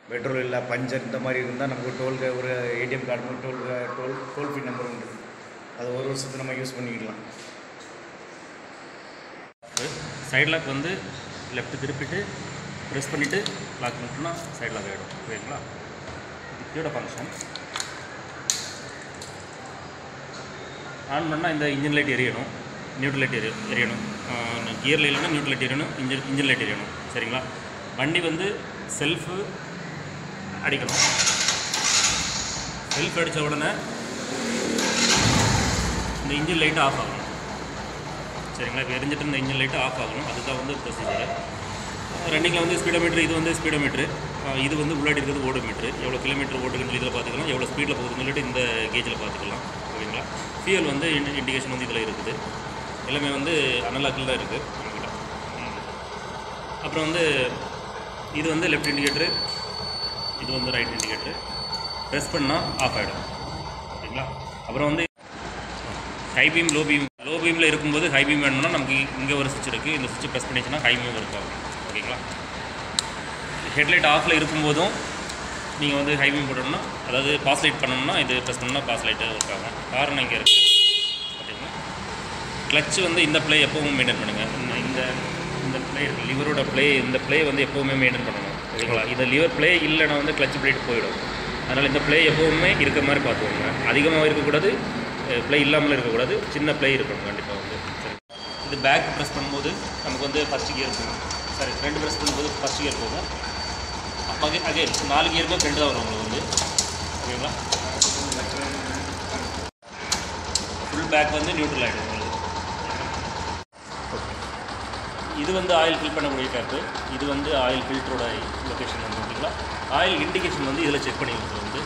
Petrol இல்லை puncture இந்த மாதிரி இருந்தால் நமக்கு டோல் ஒரு ATM card toll toll toll free number உண்டு அது ஒரு வருஷத்துக்கு நம்ம யூஸ் பண்ணிக்கலாம் சைடு லாக் வந்து லெஃப்ட் திருப்பிட்டு ப்ரெஸ் பண்ணிவிட்டு லாக் பண்ணிட்டோம்னா சைடு லாக் ஆகிடும் ஓகேங்களா இது கீழே ஃபங்க்ஷன் ஆன் பண்ணால் இந்த இன்ஜின் லைட் எரியணும் நியூட்ரல் லைட் எரிய எரியணும் கியரில் இல்லைன்னா நியூட்ரல் லைட் எரியணும் இன்ஜின் இன்ஜின் லைட் எரியணும் சரிங்களா வண்டி வந்து செல்ஃபு அடிக்கணும் செல்ஃப் அடித்த உடனே இந்த இன்ஜின் லைட் ஆஃப் ஆகணும் சரிங்களா இப்போ எரிஞ்சிட்டு இந்த இன்ஜின் லைட்டு ஆஃப் ஆகணும் அதுதான் வந்து ப்ரொசீஜர் ரன்னிங்கில் வந்து ஸ்பீடோமீட்டர் இது வந்து ஸ்பீடோமீட்ரு இது வந்து உள்ளாடி இருக்கிறது ஓடோமீட்ரு எவ்வளோ கிலோமீட்டர் ஓடுதுன்னு இதில் பார்த்துக்கலாம் எவ்வளோ ஸ்பீடில் போகுதுன்னு சொல்லிட்டு இந்த கேஜில் பார்த்துக்கலாம் ஓகேங்களா ஃபியூல் வந்து இண்டி இண்டிகேஷன் வந்து இதில் இருக்குது எல்லாமே வந்து அனலாக்கில் தான் இருக்குது நம்மக்கிட்ட ம். அப்புறம் வந்து இது வந்து லெஃப்ட் இண்டிகேட்டரு இது வந்து ரைட் இண்டிகேட்டரு ப்ரெஸ் பண்ணால் ஆஃப் ஆகிடும் ஓகேங்களா அப்புறம் வந்து high beam low beam low பீமில் இருக்கும்போது ஹை பீம் வேணும்னா நமக்கு இங்கே ஒரு சுவிட்ச் இருக்குது இந்த சுவிட்ச் ப்ரெஸ் பண்ணிச்சுன்னா ஹை பீம் ஒர்க் ஆகும் ஓகேங்களா ஹெட்லைட் ஆஃபில் இருக்கும்போதும் நீங்கள் வந்து ஹை பீம் போட்டோம்னா அதாவது பாஸ் லைட் பண்ணோம்னா இது ப்ரெஸ் பண்ணால் பாஸ் லைட்டு ஒர்க் ஆகும் காரணம் இங்கே இருக்குது ஓகேங்களா கிளச் வந்து இந்த ப்ளே எப்பவும் மெயின்டைன் பண்ணுங்கள் இந்த- இந்த இந்த ப்ளே லிவரோட ப்ளே இந்த ப்ளே வந்து எப்போவுமே மெயின்டைன் பண்ணணும் ஓகேங்களா இந்த லிவர் ப்ளே இல்லைன்னா வந்து கிளச் பிளேட் போயிடும் அதனால் இந்த ப்ளே எப்போவுமே இருக்க மாதிரி பார்த்துக்கோங்க அதிகமாக இருக்கக்கூடாது ப்ளே இல்லாமல் இருக்கக்கூடாது சின்ன ப்ளே இருக்கணும் கண்டிப்பாக வந்து சரி இது பேக் ப்ரெஸ் பண்ணும்போது நமக்கு வந்து ஃபஸ்ட் கியர் போகும் சாரி ஃப்ரண்ட் ப்ரெஸ் பண்ணும்போது ஃபஸ்ட் கியர் போகும் அகே அகைன் நாலு கியருமே ஃப்ரெண்டு தான் வரும் உங்களுக்கு வந்து ஓகேங்களா ஃபுல் பேக் வந்து நியூட்ரல் ஆகிடும் உங்களுக்கு இது வந்து ஆயில் ஃபில் பண்ணக்கூடிய டேப்பு இது வந்து ஆயில் ஃபில்டரோட லொக்கேஷன் வந்து ஓகேங்களா ஆயில் இண்டிகேஷன் வந்து இதில் செக் பண்ணிக்கலாம் வந்து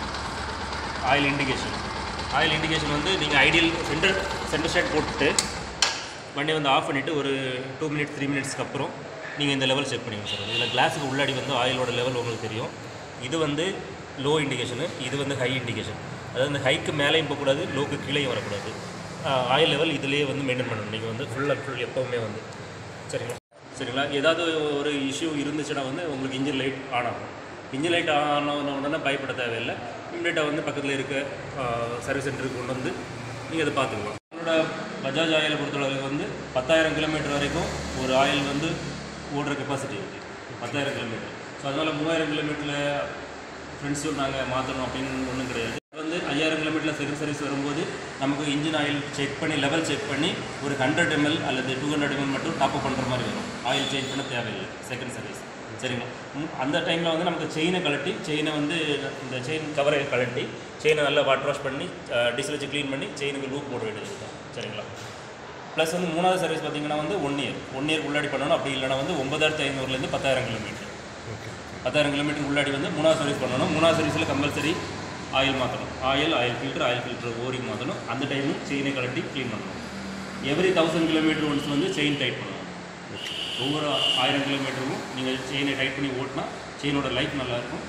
ஆயில் இண்டிகேஷன் ஆயில் இண்டிகேஷன் வந்து நீங்கள் ஐடியல் சென்டர் சென்டர் ஸ்டேட் போட்டுட்டு வண்டியை வந்து ஆஃப் பண்ணிவிட்டு ஒரு டூ மினிட்ஸ் த்ரீ மினிட்ஸ்க்கு அப்புறம் நீங்கள் இந்த லெவல் செக் பண்ணிக்கணும் சார் இதில் கிளாஸுக்கு உள்ளாடி வந்து ஆயிலோட லெவல் உங்களுக்கு தெரியும் இது வந்து லோ இண்டிகேஷனு இது வந்து ஹை இண்டிகேஷன் அதாவது இந்த ஹைக்கு மேலேயும் போகக்கூடாது லோக்கு கீழேயும் வரக்கூடாது ஆயில் லெவல் இதுலேயே வந்து மெயின்டைன் பண்ணணும் நீங்கள் வந்து ஃபுல் அண்ட் ஃபுல் எப்போவுமே வந்து சரிங்களா சரிங்களா ஏதாவது ஒரு இஷ்யூ இருந்துச்சுன்னா வந்து உங்களுக்கு இன்ஜின் லைட் ஆன் ஆகும் இன்ஜின் லைட் ஆன் ஆன உடனே பயப்பட தேவையில்லை இம்மிடியட்டாக வந்து பக்கத்தில் இருக்க சர்வீஸ் சென்டருக்கு கொண்டு வந்து நீங்கள் அதை பார்த்துக்கலாம் உங்களோட பஜாஜ் ஆயிலை பொறுத்தளவுக்கு வந்து பத்தாயிரம் கிலோமீட்டர் வரைக்கும் ஒரு ஆயில் வந்து ஓடுற கெப்பாசிட்டி இருக்குது பத்தாயிரம் கிலோமீட்டர் ஸோ அதனால் மூவாயிரம் கிலோமீட்டரில் ஃப்ரெண்ட்ஸும் நாங்கள் மாற்றணும் அப்படின்னு ஒன்றும் கிடையாது இது வந்து ஐயாயிரம் கிலோமீட்டரில் செகண்ட் சர்வீஸ் வரும்போது நமக்கு இன்ஜின் ஆயில் செக் பண்ணி லெவல் செக் பண்ணி ஒரு ஹண்ட்ரட் எம்எல் அல்லது டூ ஹண்ட்ரட் எம்எல் மட்டும் டாப் அப் பண்ணுற மாதிரி வரும் ஆயில் சேஞ்ச் பண்ண தேவையில்லை செகண்ட் சர்வீஸ் சரிங்களா ம், அந்த டைமில் வந்து நமக்கு செயினை கழட்டி செயினை வந்து இந்த செயின் கவரை கழட்டி செயினை நல்லா வாட்டர் வாஷ் பண்ணி டீசல் வச்சு க்ளீன் பண்ணி செயினுக்கு லூப் போட வேண்டியது தான் சரிங்களா ப்ளஸ் வந்து மூணாவது சர்வீஸ் பார்த்தீங்கன்னா வந்து ஒன் இயர் ஒன் இயர் உள்ளாடி பண்ணணும் அப்படி இல்லைனா வந்து ஒன்பதாயிரத்தி ஐநூறுலேருந்து பத்தாயிரம் கிலோமீட்டர் பத்தாயிரம் கிலோமீட்டர் உள்ளாடி வந்து மூணாவது சர்வீஸ் பண்ணணும் மூணாவது சர்வீஸில் கம்பல்சரி ஆயில் மாற்றணும் oil oil filter oil filter O ring மாற்றணும் அந்த டைமும் செயினை கழட்டி க்ளீன் பண்ணணும் எவ்ரி தௌசண்ட் கிலோமீட்டர் ஒன்ஸ் வந்து செயின் டைட் பண்ணணும் ஒவ்வொரு ஆயிரம் கிலோமீட்டருக்கும் நீங்கள் செயினை டைட் பண்ணி ஓட்டினா செயினோட லைஃப் நல்லாயிருக்கும்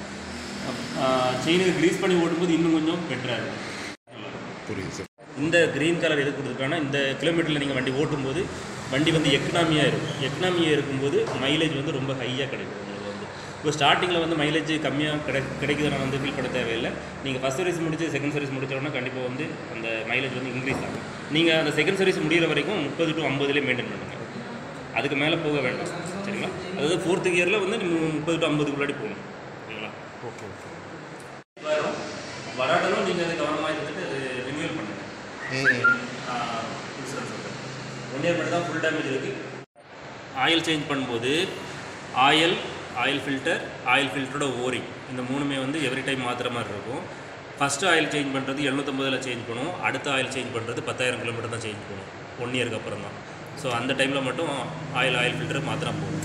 செயினுக்கு க்ரீஸ் பண்ணி ஓட்டும்போது இன்னும் கொஞ்சம் பெட்டராக இருக்கும் புரியுது சார் இந்த க்ரீன் கலர் எது கொடுத்துருக்காங்கன்னா இந்த கிலோமீட்டரில் நீங்கள் வண்டி ஓட்டும்போது வண்டி வந்து எக்கனாமியாக இருக்கும் எக்கனாமியாக இருக்கும்போது மைலேஜ் வந்து ரொம்ப ஹையாக கிடைக்கும் உங்களுக்கு வந்து இப்போ ஸ்டார்டிங்கில் வந்து மைலேஜ் கம்மியாக கிடை கிடைக்குதுன்னு வந்து ஃபீல் பண்ண தேவையில்லை நீங்கள் ஃபஸ்ட் சர்வீஸ் முடிச்சு செகண்ட் சர்வீஸ் முடிச்சோன்னா கண்டிப்பாக வந்து அந்த மைலேஜ் வந்து இன்க்ரீஸ் ஆகும் நீங்கள் அந்த செகண்ட் சர்வீஸ் முடிகிற வரைக்கும் முப்பது டு ஐம்பதுலேயே மெயின்டைன் பண்ணுங்கள் அதுக்கு மேலே போக வேண்டாம் சரிங்களா அதாவது ஃபோர்த்து கியரில் வந்து நீங்கள் முப்பது டு ஐம்பதுக்கு முன்னாடி போகணும் சரிங்களா ஓகே ஓகே வரும் வராட்டலும் நீங்கள் அதை கவனமாக இருந்துட்டு அது ரினியூவல் பண்ணுங்கள் இன்சூரன்ஸ் ஒன் இயர் மட்டும் தான் ஃபுல் டேமேஜ் இருக்குது ஆயில் சேஞ்ச் பண்ணும்போது ஆயில் ஆயில் ஃபில்டர் ஆயில் ஃபில்டரோட ஓரிங் இந்த மூணுமே வந்து எவ்ரி டைம் மாற்றுற மாதிரி இருக்கும் ஃபஸ்ட்டு ஆயில் சேஞ்ச் பண்ணுறது எழுநூத்தம்பதில் சேஞ்ச் பண்ணும் அடுத்த ஆயில் சேஞ்ச் பண்ணுறது பத்தாயிரம் கிலோமீட்டர் தான் சேஞ்ச் பண்ணும் ஒன் இயருக்கு அப்புறம் தான் ஸோ அந்த டைமில் மட்டும் ஆயில் ஆயில் ஃபில்டர் மாற்றினா போதும்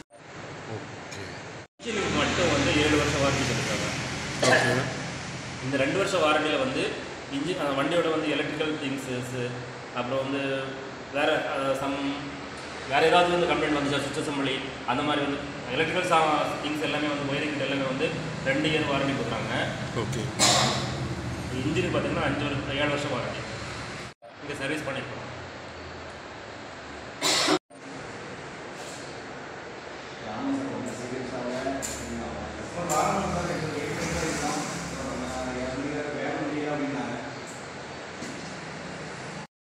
இன்ஜினுக்கு மட்டும் வந்து ஏழு வருஷம் வாரண்டி கொடுத்தாங்க இந்த ரெண்டு வருஷம் வாரண்டியில் வந்து இன்ஜின் அந்த வண்டியோட வந்து எலக்ட்ரிக்கல் திங்ஸஸ் அப்புறம் வந்து வேறு சம் வேறு ஏதாவது வந்து கம்ப்ளைண்ட் வந்துச்சா சுவிட்ச் அசம்பிளி அந்த மாதிரி வந்து எலக்ட்ரிக்கல் சா திங்ஸ் எல்லாமே வந்து ஒயரிங் எல்லாமே வந்து ரெண்டு இயர் வாரண்டி கொடுக்குறாங்க ஓகே இன்ஜினுக்கு பார்த்தீங்கன்னா அஞ்சு வருஷம் ஏழு வருஷம் வாரண்டி இங்கே சர்வீஸ் பண்ணியிருக்கோம்